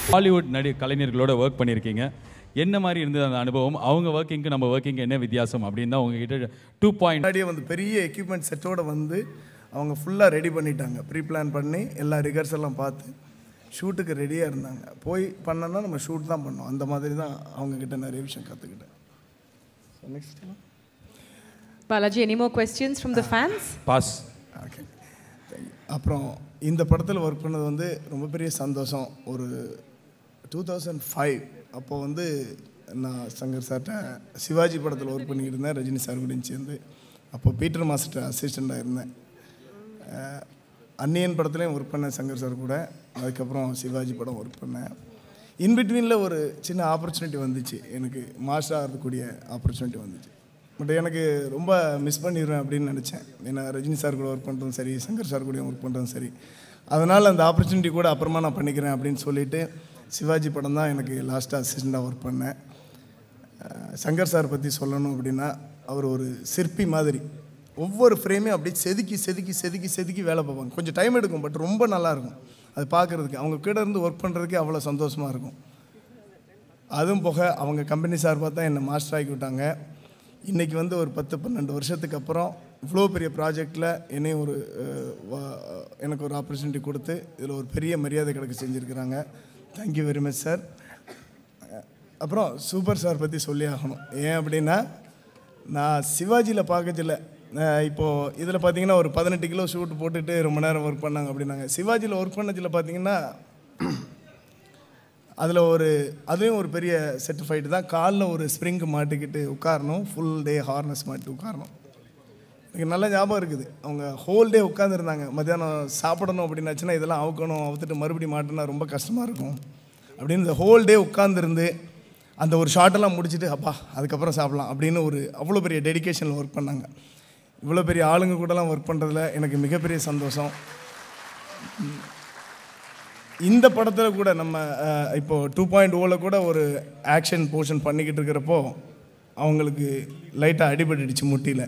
Hollywood நடி கலைஞர்களோட work பண்ணியிருக்கீங்க என்ன மாதிரி இருந்தது அந்த அனுபவம் அவங்க ஒர்க்கிங்க்கு நம்ம ஒர்க்கிங் என்ன வித்தியாசம் அப்படின்னு தான் உங்ககிட்ட டூ பாயிண்ட் முன்னாடியே வந்து பெரிய எக்யூப்மெண்ட் செட்டோட வந்து அவங்க ஃபுல்லாக ரெடி பண்ணிட்டாங்க ப்ரீ பிளான் பண்ணி எல்லா ரிகர்ஸ் எல்லாம் பார்த்து ஷூட்டுக்கு ரெடியாக இருந்தாங்க போய் பண்ணோன்னா நம்ம ஷூட் தான் பண்ணோம் அந்த மாதிரி தான் அவங்க கிட்ட நிறைய விஷயம் கற்றுக்கிட்டேன் next Balaji, any more questions from the fans? Boss okay அப்புறம் இந்த படத்தில் ஒர்க் பண்ணது வந்து ரொம்ப பெரிய சந்தோஷம் ஒரு டூ தௌசண்ட் ஃபைவ் அப்போ வந்து நான் சங்கர் சார்கிட்ட சிவாஜி படத்தில் ஒர்க் பண்ணிக்கிட்டு இருந்தேன் ரஜினி சார் கூடயும் சேர்ந்து அப்போ பீட்டர் மாஸ்டர் அசிஸ்டண்ட்டாக இருந்தேன் அஹ், அன்னியன் படத்துலையும் ஒர்க் பண்ணேன் சங்கர் சார் கூட அதுக்கப்புறம் சிவாஜி படம் ஒர்க் பண்ணேன் இன்பிட்வீனில் ஒரு சின்ன ஆப்பர்ச்சுனிட்டி வந்துச்சு எனக்கு மாஸ்டர் ஆகிறதுக்கூடிய ஆப்பர்ச்சுனிட்டி வந்துச்சு பட் எனக்கு ரொம்ப மிஸ் பண்ணிடுவேன் அப்படின்னு நினச்சேன் ஏன்னா ரஜினி சார் கூட ஒர்க் பண்ணுறதும் சரி சங்கர் சார் கூடயும் ஒர்க் பண்ணுறதும் சரி அதனால் அந்த ஆப்பர்ச்சுனிட்டி கூட அப்புறமா நான் பண்ணிக்கிறேன் அப்படின்னு சொல்லிட்டு சிவாஜி படம் தான் எனக்கு லாஸ்ட்டாக அசிஸ்டண்ட்டாக ஒர்க் பண்ணேன் அஹ் சங்கர் சார் பற்றி சொல்லணும் அப்படின்னா அவர் ஒரு சிற்பி மாதிரி ஒவ்வொரு ஃப்ரேமையும் அப்படியே செதுக்கி செதுக்கி செதுக்கி செதுக்கி வேலை பார்ப்பாங்க கொஞ்சம் டைம் எடுக்கும் பட் ரொம்ப நல்லா இருக்கும் அது பார்க்குறதுக்கு அவங்க கூட இருந்து ஒர்க் பண்ணுறதுக்கே அவ்வளோ சந்தோஷமாக இருக்கும் அதுவும் போக அவங்க கம்பெனி சார்பாக தான் என்னை மாஸ்டர் ஆக்கி விட்டாங்க இன்றைக்கி வந்து ஒரு பத்து பன்னெண்டு வருஷத்துக்கு அப்புறம் இவ்வளோ பெரிய ப்ராஜெக்டில் என்னையும் ஒரு அஹ், வா- எனக்கு ஒரு ஆப்பர்ச்சுனிட்டி கொடுத்து இதில் ஒரு பெரிய மரியாதை கிடைக்க செஞ்சுருக்கிறாங்க தேங்க்யூ வெரி மச் சார் அப்புறம் சூப்பர் ஸ்டார் பற்றி சொல்லி ஆகணும் ஏன் அப்படின்னா நான் சிவாஜியில் பார்க்கச்சில்ல இப்போது இதில் பார்த்தீங்கன்னா ஒரு பதினெட்டு கிலோ ஷூட் போட்டுட்டு ரொம்ப நேரம் ஒர்க் பண்ணாங்க அப்படின்னாங்க சிவாஜியில் ஒர்க் பண்ணதில் பார்த்தீங்கன்னா அதில் ஒரு அதுவும் ஒரு பெரிய செட் ஃபைட்டு தான் காலில் ஒரு ஸ்ப்ரிங் மாட்டிக்கிட்டு உட்காரணும் ஃபுல் டே ஹார்னஸ் மாட்டி உட்காரணும் எனக்கு நல்ல ஞாபகம் இருக்குது அவங்க ஹோல் டே உட்காந்துருந்தாங்க மத்தியானம் சாப்பிடணும் அப்படின்னாச்சுன்னா இதெல்லாம் அவுக்கணும் அவுத்துட்டு மறுபடியும் மாட்டினா ரொம்ப கஷ்டமாக இருக்கும் அப்படின்னு இந்த ஹோல் டே உட்காந்துருந்து அந்த ஒரு ஷார்ட்டெல்லாம் முடிச்சுட்டு அப்பா அதுக்கப்புறம் சாப்பிடலாம் அப்படின்னு ஒரு அவ்வளோ பெரிய டெடிகேஷனில் ஒர்க் பண்ணாங்க இவ்வளோ பெரிய ஆளுங்க கூடலாம் ஒர்க் பண்ணுறதுல எனக்கு மிகப்பெரிய சந்தோஷம் இந்த படத்தில் கூட நம்ம அஹ், இப்போ டூ பாயிண்ட் ஓவில் கூட ஒரு ஆக்ஷன் போர்ஷன் பண்ணிக்கிட்டு இருக்கிறப்போ அவங்களுக்கு லைட்டாக அடிபட்டுடுச்சு முட்டியில்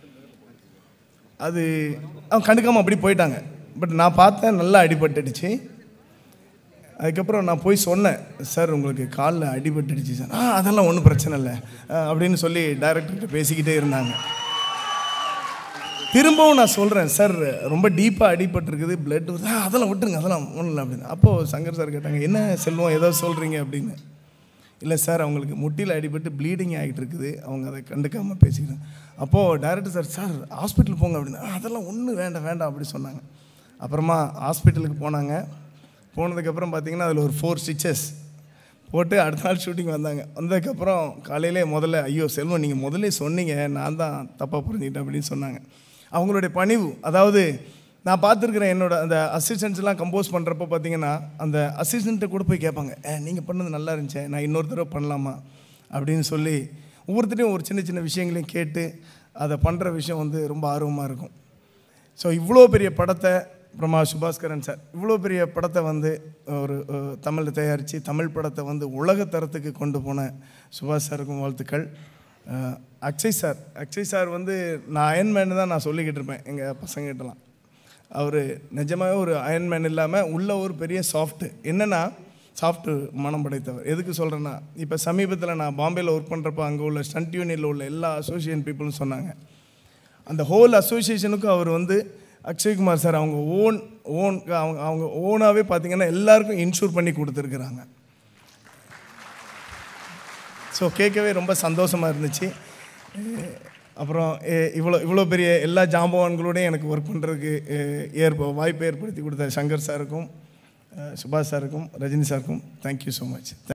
அது அவங்க கண்டுக்காமல் அப்படி போயிட்டாங்க பட் நான் பார்த்தேன் நல்லா அடிபட்டுடுச்சு அதுக்கப்புறம் நான் போய் சொன்னேன் சார் உங்களுக்கு காலில் அடிபட்டுடுச்சு சார் ஆ அதெல்லாம் ஒன்றும் பிரச்சனை இல்லை அஹ், அப்படின்னு சொல்லி டைரக்டர்கிட்ட பேசிக்கிட்டே இருந்தாங்க திரும்பவும் நான் சொல்கிறேன் சார் ரொம்ப டீப்பாக அடிபட்டிருக்குது பிளட் வருது ஆ, அதெல்லாம் விட்டுருங்க அதெல்லாம் ஒன்றும் இல்லை அப்படின்னு அப்போது சங்கர் சார் கேட்டாங்க என்ன செல்வம் ஏதோ சொல்கிறீங்க அப்படின்னு இல்லை சார் அவங்களுக்கு முட்டியில் அடிபட்டு ப்ளீடிங் ஆகிட்டு இருக்குது அவங்க அதை கண்டுக்காமல் பேசிக்கிறாங்க அப்போது டைரக்டர் சார் சார் ஹாஸ்பிட்டல் போங்க அப்படின்னு "ஆ, அதெல்லாம் ஒன்றும் வேண்டாம் வேண்டாம் அப்படி சொன்னாங்க அப்புறமா ஹாஸ்பிட்டலுக்கு போனாங்க போனதுக்கப்புறம் பார்த்தீங்கன்னா அதில் ஒரு ஃபோர் ஸ்டிச்சஸ் போட்டு அடுத்த நாள் ஷூட்டிங் வந்தாங்க வந்ததுக்கப்புறம் காலையிலே முதல்ல ஐயோ செல்வம் நீங்கள் முதல்ல சொன்னீங்க நான் தான் தப்பாக புரிஞ்சுக்கிட்டேன் அப்படின்னு சொன்னாங்க அவங்களுடைய பணிவு அதாவது நான் பார்த்துருக்குறேன் என்னோட அந்த அசிஸ்டன்ஸ்லாம் கம்போஸ் பண்ணுறப்போ பார்த்தீங்கன்னா அந்த அசிஸ்டண்ட்டை கூட போய் கேட்பாங்க ஏ நீங்கள் பண்ணது நல்லா இருந்துச்சே நான் இன்னொரு தடவை பண்ணலாமா அப்படின்னு சொல்லி ஒவ்வொருத்தரையும் ஒரு சின்ன சின்ன விஷயங்களையும் கேட்டு அதை பண்ணுற விஷயம் வந்து ரொம்ப ஆர்வமாக இருக்கும் ஸோ இவ்வளோ பெரிய படத்தை அப்புறமா சுபாஸ்கரன் சார் இவ்வளோ பெரிய படத்தை வந்து ஒரு தமிழில் தயாரித்து தமிழ் படத்தை வந்து உலக தரத்துக்கு கொண்டு போன சுபாஷ் சாருக்கும் வாழ்த்துக்கள் ah, Akshay sir Akshay sir வந்து நான் அயன்மேன் தான் நான் சொல்லிக்கிட்டு இருப்பேன் எங்கள் பசங்கிட்டலாம் அவர் நிஜமாகவே ஒரு அயன்மேன் இல்லாமல் உள்ள ஒரு பெரிய சாஃப்ட்டு என்னென்னா சாஃப்ட் மனம் படைத்தவர் எதுக்கு சொல்கிறேன்னா இப்போ சமீபத்தில் நான் பாம்பேயில் ஒர்க் பண்ணுறப்போ அங்கே உள்ள ஸ்டண்ட் யூனியனில் உள்ள எல்லா அசோசியேஷன் பீப்புளும் சொன்னாங்க அந்த ஹோல் அசோசியேஷனுக்கும் அவர் வந்து அக்ஷய்குமார் சார் அவங்க ஓன் ஓன் அவங்க அவங்க ஓனாகவே பார்த்தீங்கன்னா எல்லாருக்கும் இன்சூர் பண்ணி கொடுத்துருக்குறாங்க ஸோ கேட்கவே ரொம்ப சந்தோஷமாக இருந்துச்சு அஹ் அப்புறம் எ- இவ்வளோ இவ்வளோ பெரிய எல்லா ஜாம்பவான்களோடையும் எனக்கு ஒர்க் பண்ணுறதுக்கு ஏற்ப வாய்ப்பு ஏற்படுத்தி கொடுத்த சங்கர் சாருக்கும் அஹ் சுபாஷ் சாருக்கும் ரஜினி சாருக்கும் தேங்க்யூ ஸோ மச்